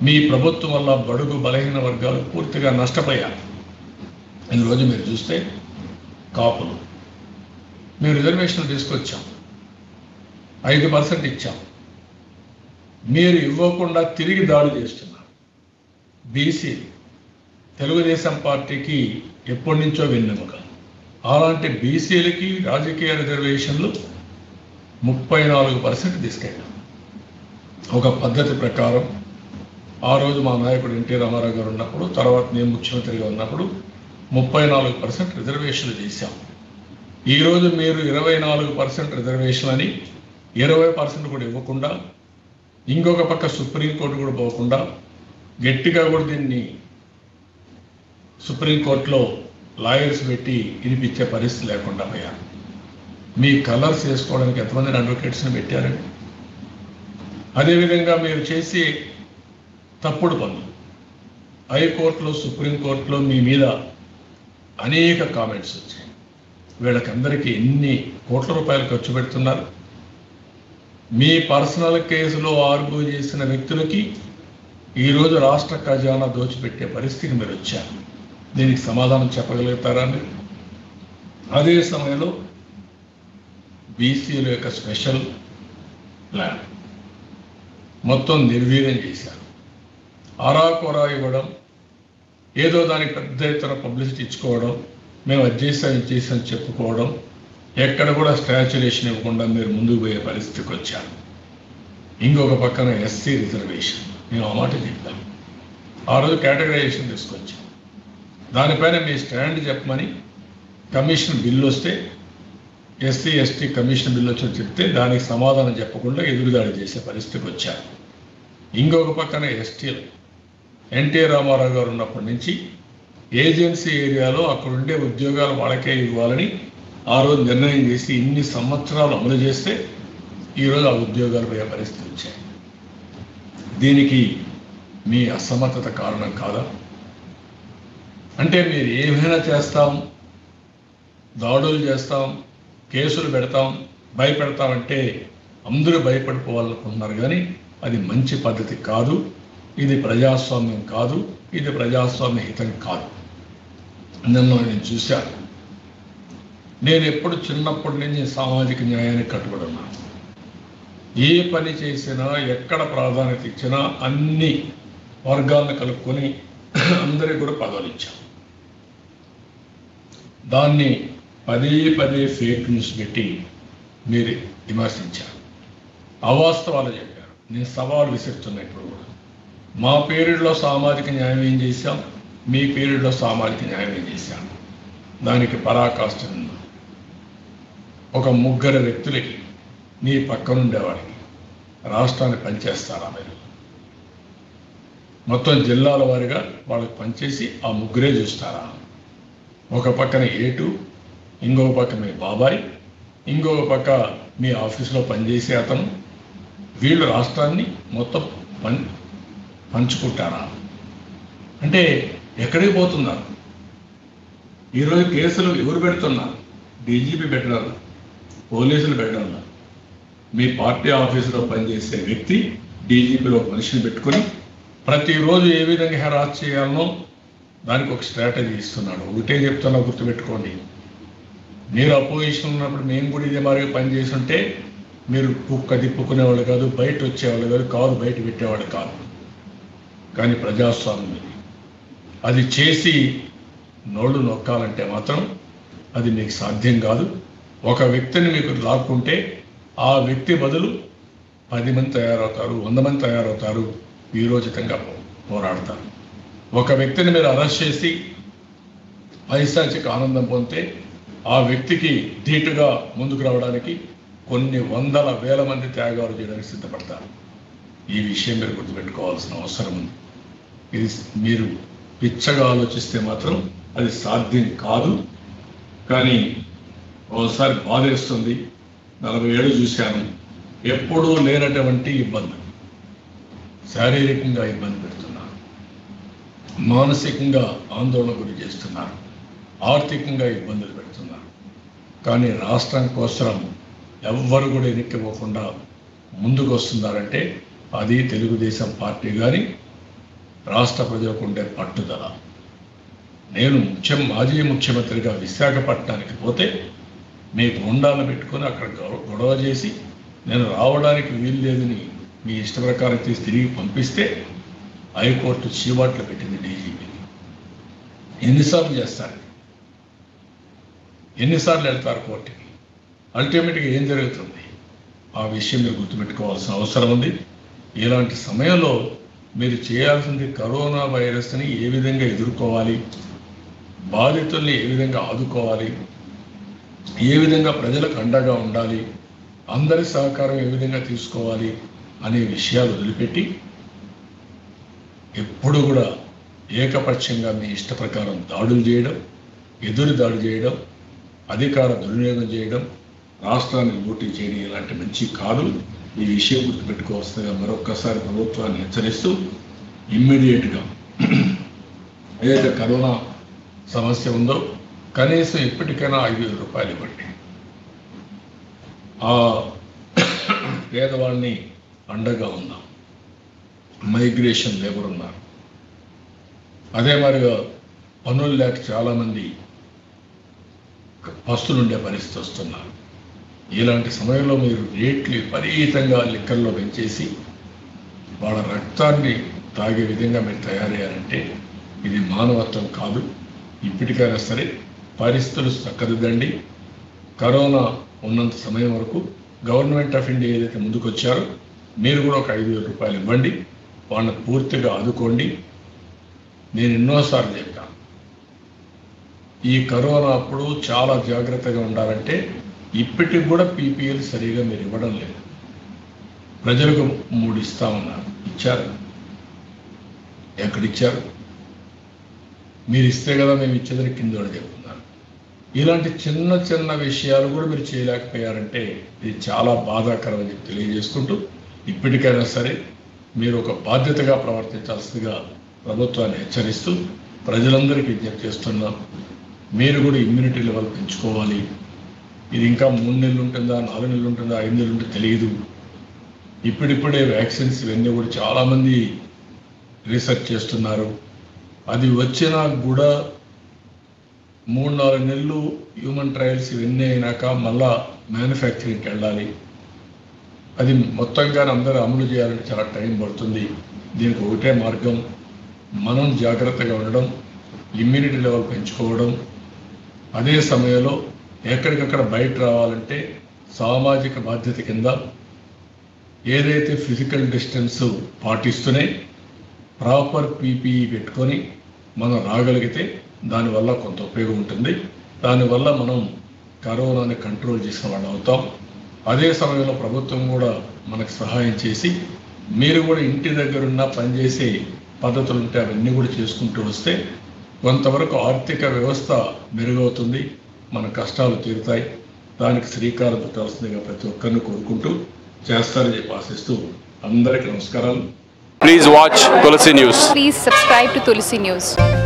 మీ ప్రభుత్వం వల్ల బడుగు బలహీన వర్గాలు పూర్తిగా నష్టపోయారు ఈరోజు మీరు చూస్తే కాపులు మేము రిజర్వేషన్లు తీసుకొచ్చాం ఐదు పర్సెంట్ ఇచ్చాం మీరు ఇవ్వకుండా తిరిగి దాడి చేస్తున్నారు బీసీ తెలుగుదేశం పార్టీకి ఎప్పటి నుంచో వెన్నెముక అలాంటి బీసీలకి రాజకీయ రిజర్వేషన్లు ముప్పై నాలుగు పర్సెంట్ తీసుకెళ్ళాం ఒక పద్ధతి ప్రకారం ఆ రోజు మా నాయకుడు ఎన్టీ రామారావు గారు ఉన్నప్పుడు తర్వాత నేను ముఖ్యమంత్రిగా ఉన్నప్పుడు ముప్పై నాలుగు పర్సెంట్ రిజర్వేషన్లు చేశాం ఈరోజు మీరు ఇరవై నాలుగు పర్సెంట్ రిజర్వేషన్ అని ఇరవై పర్సెంట్ కూడా ఇవ్వకుండా ఇంకొక పక్క సుప్రీంకోర్టు కూడా పోకుండా గట్టిగా కూడా దీన్ని సుప్రీంకోర్టులో లాయర్స్ పెట్టి వినిపించే పరిస్థితి లేకుండా పోయారు మీ కలర్స్ వేసుకోవడానికి ఎంతమందిని అడ్వకేట్స్ని పెట్టారండి అదేవిధంగా మీరు చేసే తప్పుడు పనులు హైకోర్టులో సుప్రీంకోర్టులో మీ మీద అనేక కామెంట్స్ వచ్చాయి వీళ్ళకందరికీ ఎన్ని కోట్ల రూపాయలు ఖర్చు పెడుతున్నారు మీ పర్సనల్ కేసులో ఆర్గ్యూ చేసిన వ్యక్తులకి ఈరోజు రాష్ట్ర ఖజానా దోచిపెట్టే పరిస్థితికి మీరు వచ్చారు దీనికి సమాధానం చెప్పగలుగుతారా మీరు అదే సమయంలో బీసీల యొక్క స్పెషల్ ప్లాన్ మొత్తం నిర్వీర్యం చేశారు ఆరాకొరా ఇవ్వడం ఏదో దానికి పెద్ద ఎత్తున పబ్లిసిటీ ఇచ్చుకోవడం మేము అది చేసాం ఇది చేసాం చెప్పుకోవడం ఎక్కడ కూడా స్టాచ్యులేషన్ ఇవ్వకుండా మీరు ముందుకు పోయే పరిస్థితికి వచ్చారు ఇంకొక పక్కన ఎస్సీ రిజర్వేషన్ మేము ఆ మాట చెప్పాం ఆ రోజు కేటగరైజేషన్ తీసుకొచ్చాం దానిపైన మీ స్టాండ్ చెప్పమని కమిషన్ బిల్లు వస్తే ఎస్సీ ఎస్టీ కమిషన్ బిల్లు వచ్చి చెప్తే దానికి సమాధానం చెప్పకుండా ఎదురుదాడి చేసే పరిస్థితికి వచ్చారు ఇంకొక పక్కన ఎస్టీలు ఎన్టీ రామారావు గారు ఉన్నప్పటి నుంచి ఏజెన్సీ ఏరియాలో అక్కడ ఉండే ఉద్యోగాలు వాళ్ళకే ఇవ్వాలని ఆ రోజు నిర్ణయం చేసి ఇన్ని సంవత్సరాలు అమలు చేస్తే ఈరోజు ఆ ఉద్యోగాలు పోయే పరిస్థితి వచ్చాయి దీనికి మీ అసమర్థత కారణం కాదా అంటే మీరు ఏమైనా చేస్తాం దాడులు చేస్తాం కేసులు పెడతాం భయపెడతామంటే అందరూ భయపడిపోవాలనుకుంటున్నారు కానీ అది మంచి పద్ధతి కాదు ఇది ప్రజాస్వామ్యం కాదు ఇది ప్రజాస్వామ్య హితం కాదు నన్ను నేను చూశాను నేను ఎప్పుడు చిన్నప్పటి నుంచి సామాజిక న్యాయానికి కట్టుబడి ఉన్నాను ఏ పని చేసినా ఎక్కడ ప్రాధాన్యత ఇచ్చినా అన్ని వర్గాలను కలుపుకొని అందరికి కూడా పదవులు ఇచ్చాం దాన్ని పదే పదే ఫేక్ న్యూస్ పెట్టి మీరు విమర్శించారు అవాస్తవాలు చెప్పారు నేను సవాలు విసురుతున్నా ఇప్పుడు కూడా మా పీరియడ్లో సామాజిక న్యాయం ఏం చేశాం మీ పీరియడ్లో సామాజిక న్యాయం ఏం చేశాం దానికి పరాకాష్ట ఉంది ఒక ముగ్గురు వ్యక్తులకి నీ పక్కనుండేవాడికి రాష్ట్రాన్ని పనిచేస్తారా మీరు మొత్తం జిల్లాల వారిగా వాళ్ళకి పనిచేసి ఆ ముగ్గురే చూస్తారా ఒక పక్కన ఏటు ఇంకొక పక్క మీ బాబాయ్ ఇంకొక పక్క మీ ఆఫీసులో పనిచేసే అతను వీళ్ళు రాష్ట్రాన్ని మొత్తం పం పంచుకుంటారా అంటే ఎక్కడికి పోతున్నారు ఈరోజు కేసులు ఎవరు పెడుతున్నారు డీజీపీ పెట్టడం పోలీసులు పెట్టడం మీ పార్టీ ఆఫీసులో పనిచేసే వ్యక్తి డీజీపీలో ఒక మనిషిని పెట్టుకొని ప్రతిరోజు ఏ విధంగా హెరాస్ చేయాలనో దానికి ఒక స్ట్రాటజీ ఇస్తున్నాడు ఒకటే చెప్తున్నా గుర్తుపెట్టుకోండి మీరు అపోజిషన్ ఉన్నప్పుడు మేము కూడా ఇదే మరి పనిచేసి ఉంటే మీరు కుక్క తిప్పుకునేవాళ్ళు కాదు బయట వచ్చేవాళ్ళు కాదు కాదు బయట పెట్టేవాళ్ళు కాదు కానీ ప్రజాస్వామ్యం ఇది అది చేసి నోళ్ళు నొక్కాలంటే మాత్రం అది మీకు సాధ్యం కాదు ఒక వ్యక్తిని మీకు లాక్కుంటే ఆ వ్యక్తి బదులు పది మంది తయారవుతారు వంద మంది తయారవుతారు వీరోచితంగా పో- పోరాడతారు ఒక వ్యక్తిని మీరు అరెస్ట్ చేసి పైశాచిక ఆనందం పొందితే ఆ వ్యక్తికి ధీటుగా ముందుకు రావడానికి కొన్ని వందల వేల మంది త్యాగాలు చేయడానికి సిద్ధపడతారు ఈ విషయం మీరు గుర్తుపెట్టుకోవాల్సిన అవసరం ఉంది ఇది మీరు పిచ్చగా ఆలోచిస్తే మాత్రం అది సాధ్యం కాదు కానీ ఒకసారి బాధేస్తుంది నలభై ఏళ్ళు చూశాను ఎప్పుడూ లేనటువంటి ఇబ్బంది శారీరకంగా ఇబ్బంది పెడుతున్నారు మానసికంగా ఆందోళన గురి చేస్తున్నారు ఆర్థికంగా ఇబ్బందులు పెడుతున్నారు కానీ రాష్ట్రం కోసం ఎవ్వరు కూడా ఎన్నికపోకుండా ముందుకు వస్తున్నారంటే అది తెలుగుదేశం పార్టీ కానీ రాష్ట్ర ప్రజలకు ఉండే పట్టుదల నేను ముఖ్యం మాజీ ముఖ్యమంత్రిగా విశాఖపట్నానికి పోతే మీ గుండాలను పెట్టుకొని అక్కడ గొ- గొడవ చేసి నేను రావడానికి వీలు లేదని మీ ఇష్ట ప్రకారం తీసి తిరిగి పంపిస్తే హైకోర్టు చీవాట్లు పెట్టింది డీజీపీ ఎన్నిసార్లు చేస్తారు ఎన్నిసార్లు వెళ్తారు కోర్టుకి అల్టిమేట్గా ఏం జరుగుతుంది ఆ విషయం మీరు గుర్తుపెట్టుకోవాల్సిన అవసరం ఉంది ఇలాంటి సమయంలో మీరు చేయాల్సింది కరోనా వైరస్ని ఏ విధంగా ఎదుర్కోవాలి బాధితుల్ని ఏ విధంగా ఆదుకోవాలి ఏ విధంగా ప్రజలకు అండగా ఉండాలి అందరి సహకారం ఏ విధంగా తీసుకోవాలి అనే విషయాలు వదిలిపెట్టి ఎప్పుడు కూడా ఏకపక్షంగా మీ ఇష్ట ప్రకారం దాడులు చేయడం ఎదురు దాడి చేయడం అధికార దుర్వినియోగం చేయడం రాష్ట్రాన్ని లూటీ చేయడం ఇలాంటి మంచి కాదు ఈ విషయం గుర్తుపెట్టుకోవాల్సిందిగా మరొక్కసారి ప్రభుత్వాన్ని హెచ్చరిస్తూ ఇమ్మీడియట్గా ఏదైతే కరోనా సమస్య ఉందో కనీసం ఇప్పటికైనా ఐదు వేల రూపాయలు ఇవ్వండి ఆ పేదవాడిని అండగా ఉందాం మైగ్రేషన్ లేబర్ ఉన్నారు అదే మరిగా పనులు లేక చాలామంది పస్తులుండే పరిస్థితి వస్తున్నారు ఇలాంటి సమయంలో మీరు రేట్లు విపరీతంగా లిక్కర్లో పెంచేసి వాళ్ళ రక్తాన్ని తాగే విధంగా మీరు తయారయ్యారంటే ఇది మానవత్వం కాదు ఇప్పటికైనా సరే పరిస్థితులు చక్కదిద్దండి కరోనా ఉన్నంత సమయం వరకు గవర్నమెంట్ ఆఫ్ ఇండియా ఏదైతే ముందుకు వచ్చారో మీరు కూడా ఒక ఐదు వేల రూపాయలు ఇవ్వండి వాళ్ళని పూర్తిగా ఆదుకోండి నేను ఎన్నోసార్లు చెప్పాను ఈ కరోనా అప్పుడు చాలా జాగ్రత్తగా ఉండాలంటే ఇప్పటికి కూడా పీపీఎల్ సరిగా మీరు ఇవ్వడం లేదు ప్రజలకు మూడు ఇస్తామన్నారు ఇచ్చారు ఎక్కడిచ్చారు మీరు ఇస్తే కదా మేము ఇచ్చేదని కింద కూడా చెప్తున్నారు ఇలాంటి చిన్న చిన్న విషయాలు కూడా మీరు చేయలేకపోయారంటే ఇది చాలా బాధాకరం అని చెప్పి తెలియజేసుకుంటూ ఇప్పటికైనా సరే మీరు ఒక బాధ్యతగా ప్రవర్తించాల్సిందిగా ప్రభుత్వాన్ని హెచ్చరిస్తూ ప్రజలందరికీ విజ్ఞప్తి చేస్తున్నాం మీరు కూడా ఇమ్యూనిటీ లెవెల్ పెంచుకోవాలి ఇది ఇంకా మూడు నెలలు ఉంటుందా నాలుగు నెలలు ఉంటుందా ఐదు నెలలు ఉంటుందో తెలియదు ఇప్పుడిప్పుడే వ్యాక్సిన్స్ ఇవన్నీ కూడా చాలామంది రీసెర్చ్ చేస్తున్నారు అది వచ్చినా కూడా మూడు నాలుగు నెలలు హ్యూమన్ ట్రయల్స్ ఇవన్నీ అయినాక మళ్ళా మ్యానుఫ్యాక్చరింగ్కి వెళ్ళాలి అది మొత్తంగా అందరూ అమలు చేయాలంటే చాలా టైం పడుతుంది దీనికి ఒకటే మార్గం మనం జాగ్రత్తగా ఉండడం ఇమ్యూనిటీ లెవెల్ పెంచుకోవడం అదే సమయంలో ఎక్కడికక్కడ బయట రావాలంటే సామాజిక బాధ్యత కింద ఏదైతే ఫిజికల్ డిస్టెన్స్ పాటిస్తూనే ప్రాపర్ పీపీఈ పెట్టుకొని మనం రాగలిగితే దానివల్ల కొంత ఉపయోగం ఉంటుంది దానివల్ల మనం కరోనాని కంట్రోల్ చేసిన వాళ్ళు అవుతాం అదే సమయంలో ప్రభుత్వం కూడా మనకు సహాయం చేసి మీరు కూడా ఇంటి దగ్గరున్న పనిచేసే పద్ధతులు ఉంటే అవన్నీ కూడా చేసుకుంటూ వస్తే కొంతవరకు ఆర్థిక వ్యవస్థ మెరుగవుతుంది మన కష్టాలు తీరుతాయి దానికి శ్రీకారం చుట్టాల్సిందిగా ప్రతి ఒక్కరిని కోరుకుంటూ చేస్తారని చెప్పి ఆశిస్తూ అందరికీ నమస్కారాలు Please watch Tulsi News. Please subscribe to Tulsi News.